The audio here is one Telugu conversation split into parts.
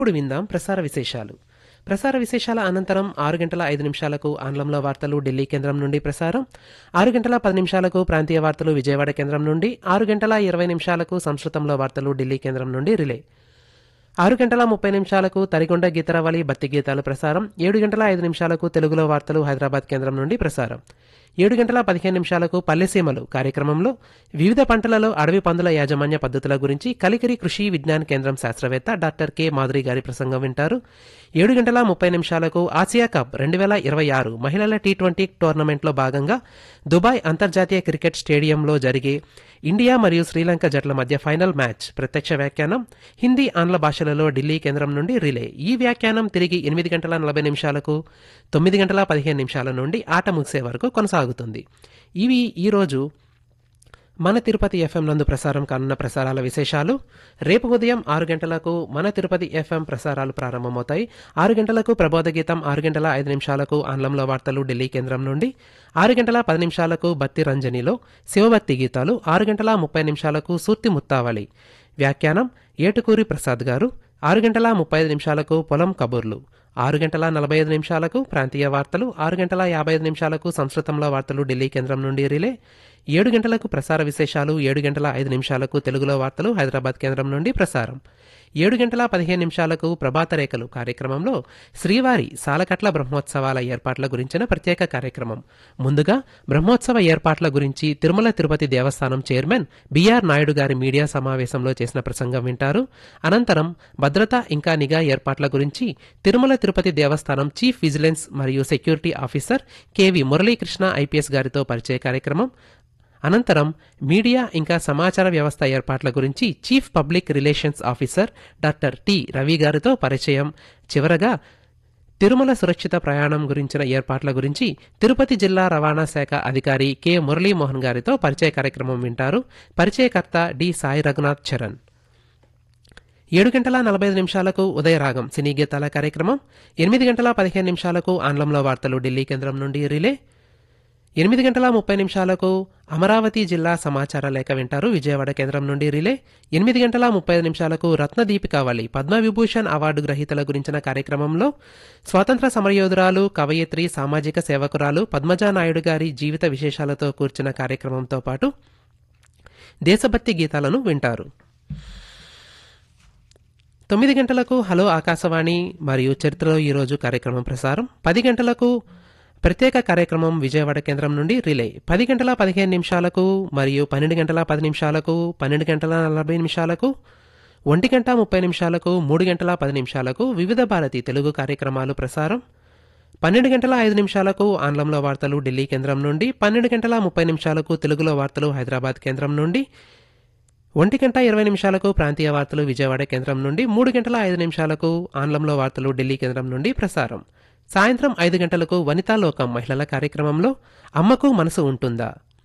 ఇప్పుడు విందాం ప్రసార విశేషాలు ప్రసార విశేషాల అనంతరం ఆరు గంటల ఐదు నిమిషాలకు ఆంగ్లంలో వార్తలు ఢిల్లీ కేంద్రం నుండి ప్రసారం ఆరు గంటల పది నిమిషాలకు ప్రాంతీయ వార్తలు విజయవాడ కేంద్రం నుండి ఆరు గంటల ఇరవై నిమిషాలకు సంస్కృతంలో వార్తలు ఢిల్లీ కేంద్రం నుండి రిలే ఆరు గంటల ముప్పై నిమిషాలకు తరిగొండ గీతరవలి భక్తి గీతాలు ప్రసారం ఏడు గంటల ఐదు నిమిషాలకు తెలుగులో వార్తలు హైదరాబాద్ కేంద్రం నుండి ప్రసారం ఏడు గంటల పదిహేను నిమిషాలకు పల్లెసీమలు కార్యక్రమంలో వివిధ పంటలలో అడవి పందుల యాజమాన్య పద్ధతుల గురించి కలికిరి కృషి విజ్ఞాన కేంద్రం శాస్త్రవేత్త డాక్టర్ కె మాధురి గారి ప్రసంగం వింటారు ఏడు గంటల ముప్పై నిమిషాలకు ఆసియా కప్ రెండు వేల ఇరవై ఆరు మహిళల టీ ట్వంటీ టోర్నమెంట్లో భాగంగా దుబాయ్ అంతర్జాతీయ క్రికెట్ స్టేడియంలో జరిగే ఇండియా మరియు శ్రీలంక జట్ల మధ్య ఫైనల్ మ్యాచ్ ప్రత్యక్ష వ్యాఖ్యానం హిందీ ఆంగ్ల భాషలలో ఢిల్లీ కేంద్రం నుండి రిలే ఈ వ్యాఖ్యానం తిరిగి ఎనిమిది గంటల నలభై నిమిషాలకు తొమ్మిది గంటల పదిహేను నిమిషాల నుండి ఆట ముగిసే వరకు కొనసాగుతుంది ఇవి ఈరోజు మన తిరుపతి ఎఫ్ఎం నందు ప్రసారం కానున్న ప్రసారాల విశేషాలు రేపు ఉదయం ఆరు గంటలకు మన తిరుపతి ఎఫ్ఎం ప్రసారాలు ప్రారంభమవుతాయి ఆరు గంటలకు ప్రబోధ గీతం ఆరు గంటల ఐదు నిమిషాలకు ఆంగ్లంలో వార్తలు ఢిల్లీ కేంద్రం నుండి ఆరు గంటల పది నిమిషాలకు బత్తి రంజనిలో శివభక్తి గీతాలు ఆరు గంటల ముప్పై నిమిషాలకు సూర్తి ముత్తావళి వ్యాఖ్యానం ఏటుకూరి ప్రసాద్ గారు ఆరు గంటల ముప్పై ఐదు నిమిషాలకు పొలం కబుర్లు ఆరు గంటల నలభై ఐదు నిమిషాలకు ప్రాంతీయ వార్తలు ఆరు గంటల యాభై ఐదు నిమిషాలకు సంస్కృతంలో వార్తలు ఢిల్లీ కేంద్రం నుండి రిలే ఏడు గంటలకు ప్రసార విశేషాలు ఏడు గంటల ఐదు నిమిషాలకు తెలుగులో వార్తలు హైదరాబాద్ కేంద్రం నుండి ప్రసారం ఏడు గంటల పదిహేను నిమిషాలకు ప్రభాత రేఖలు కార్యక్రమంలో శ్రీవారి సాలకట్ల బ్రహ్మోత్సవాల ఏర్పాట్ల గురించిన ప్రత్యేక కార్యక్రమం ముందుగా బ్రహ్మోత్సవ ఏర్పాట్ల గురించి తిరుమల తిరుపతి దేవస్థానం చైర్మన్ బిఆర్ నాయుడు గారి మీడియా సమావేశంలో చేసిన ప్రసంగం వింటారు అనంతరం భద్రత ఇంకా నిఘా ఏర్పాట్ల గురించి తిరుమల తిరుపతి దేవస్థానం చీఫ్ విజిలెన్స్ మరియు security officer KV Muralikrishna IPS గారితో పరిచయ కార్యక్రమం అనంతరం మీడియా ఇంకా సమాచార వ్యవస్థ ఏర్పాట్ల గురించి chief public relations officer doctor T Ravi గారితో పరిచయం చివరగా తిరుమల సురక్షిత ప్రయాణం గురించిన ఏర్పాట్ల గురించి తిరుపతి జిల్లా రవాణా శాఖ అధికారి కె మురళీమోహన్ గారితో పరిచయ కార్యక్రమం వింటారు పరిచయకర్త డి సాయి రఘునాథ్ చరణ్ ఏడు గంటల నలభై ఐదు నిమిషాలకు ఉదయరాగం సినీ గీతాల కార్యక్రమం ఎనిమిది గంటల పదిహేను నిమిషాలకు ఆంగ్లంలో వార్తలు ఢిల్లీ కేంద్రం నుండి రిలే ఎనిమిది గంటల ముప్పై నిమిషాలకు అమరావతి జిల్లా సమాచార లేఖ వింటారు విజయవాడ కేంద్రం నుండి రిలే ఎనిమిది గంటల ముప్పై ఐదు నిమిషాలకు రత్నదీపికావళి పద్మవిభూషణ్ అవార్డు గ్రహీతల గురించిన కార్యక్రమంలో స్వాతంత్ర సమరయోధురాలు కవయిత్రి సామాజిక సేవకురాలు పద్మజా నాయుడు గారి జీవిత విశేషాలతో కూర్చున్న కార్యక్రమంతో పాటు దేశభక్తి గీతాలను వింటారు తొమ్మిది గంటలకు హలో ఆకాశవాణి మరియు చరిత్రలో ఈరోజు కార్యక్రమం ప్రసారం పది గంటలకు ప్రత్యేక కార్యక్రమం విజయవాడ కేంద్రం నుండి రిలే పది గంటల పదిహేను నిమిషాలకు మరియు పన్నెండు గంటల పది నిమిషాలకు పన్నెండు గంటల నలభై నిమిషాలకు ఒంటి గంట ముప్పై నిమిషాలకు మూడు గంటల పది నిమిషాలకు వివిధ భారతి తెలుగు కార్యక్రమాలు ప్రసారం పన్నెండు గంటల ఐదు నిమిషాలకు ఆంగ్లంలో వార్తలు ఢిల్లీ కేంద్రం నుండి పన్నెండు గంటల ముప్పై నిమిషాలకు తెలుగులో వార్తలు హైదరాబాద్ కేంద్రం నుండి ఒంటి గంట ఇరవై నిమిషాలకు ప్రాంతీయ వార్తలు విజయవాడ కేంద్రం నుండి మూడు గంటల ఐదు నిమిషాలకు ఆంగ్లంలో వార్తలు ఢిల్లీ కేంద్రం నుండి ప్రసారం సాయంత్రం ఐదు గంటలకు వనితా లోకం మహిళల కార్యక్రమంలో అమ్మకు మనసు ఉంటుందా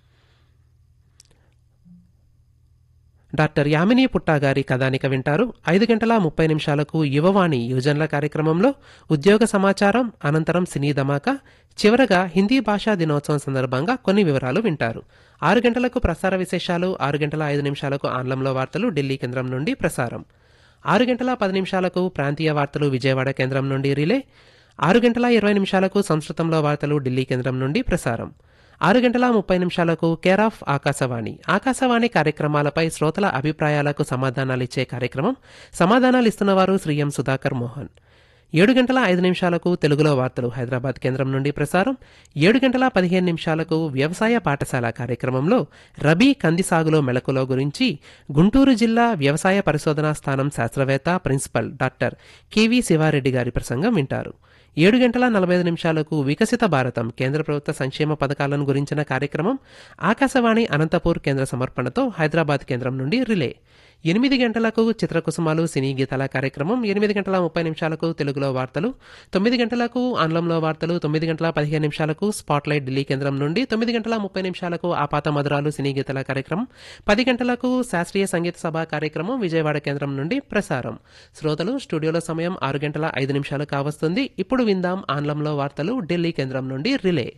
డాక్టర్ యామిని పుట్టా గారి కథానిక వింటారు ఐదు గంటల ముప్పై నిమిషాలకు యువవాణి యువజనుల కార్యక్రమంలో ఉద్యోగ సమాచారం అనంతరం సినీ ధమాకా చివరగా హిందీ భాషా దినోత్సవం సందర్భంగా కొన్ని వివరాలు వింటారు ఆరు గంటలకు ప్రసార విశేషాలు ఆరు గంటల ఐదు నిమిషాలకు ఆంగ్లంలో వార్తలు ఢిల్లీ కేంద్రం నుండి ప్రసారం ఆరు గంటల పది నిమిషాలకు ప్రాంతీయ వార్తలు విజయవాడ కేంద్రం నుండి రిలే ఆరు గంటల ఇరవై నిమిషాలకు సంస్కృతంలో వార్తలు ఢిల్లీ కేంద్రం నుండి ప్రసారం ఆరు గంటల ముప్పై నిమిషాలకు కేర్ ఆఫ్ ఆకాశవాణి ఆకాశవాణి కార్యక్రమాలపై శ్రోతల అభిప్రాయాలకు సమాధానాలిచ్చే కార్యక్రమం సమాధానాలు ఇస్తున్నవారు శ్రీ ఎం సుధాకర్ మోహన్ ఏడు గంటల ఐదు నిమిషాలకు తెలుగులో వార్తలు హైదరాబాద్ కేంద్రం నుండి ప్రసారం ఏడు గంటల పదిహేను నిమిషాలకు వ్యవసాయ పాఠశాల కార్యక్రమంలో రబీ కంది సాగులో మెళకులో గురించి గుంటూరు జిల్లా వ్యవసాయ పరిశోధనా స్థానం శాస్త్రవేత్త ప్రిన్సిపల్ డాక్టర్ కెవి శివారెడ్డి గారి ప్రసంగం వింటారు ఏడు గంటల నలభై ఐదు నిమిషాలకు వికసిత భారతం కేంద్ర ప్రభుత్వ సంక్షేమ పథకాలను గురించిన కార్యక్రమం ఆకాశవాణి అనంతపూర్ కేంద్ర సమర్పణతో హైదరాబాద్ కేంద్రం నుండి రిలే ఎనిమిది గంటలకు చిత్రకుసుమాలు సినీ గీతాల కార్యక్రమం ఎనిమిది గంటల ముప్పై నిమిషాలకు తెలుగులో వార్తలు తొమ్మిది గంటలకు ఆంగ్లంలో వార్తలు తొమ్మిది గంటల పదిహేను నిమిషాలకు స్పాట్లైట్ ఢిల్లీ కేంద్రం నుండి తొమ్మిది గంటల ముప్పై నిమిషాలకు ఆపాత మధురాలు సినీ గీతాల కార్యక్రమం పది గంటలకు శాస్త్రీయ సంగీత సభ కార్యక్రమం విజయవాడ కేంద్రం నుండి ప్రసారం శ్రోతలు స్టూడియోలో సమయం ఆరు గంటల ఐదు నిమిషాలు కావస్తుంది ఇప్పుడు విందాం ఆంగ్లంలో వార్తలు ఢిల్లీ కేంద్రం నుండి రిలే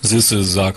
This is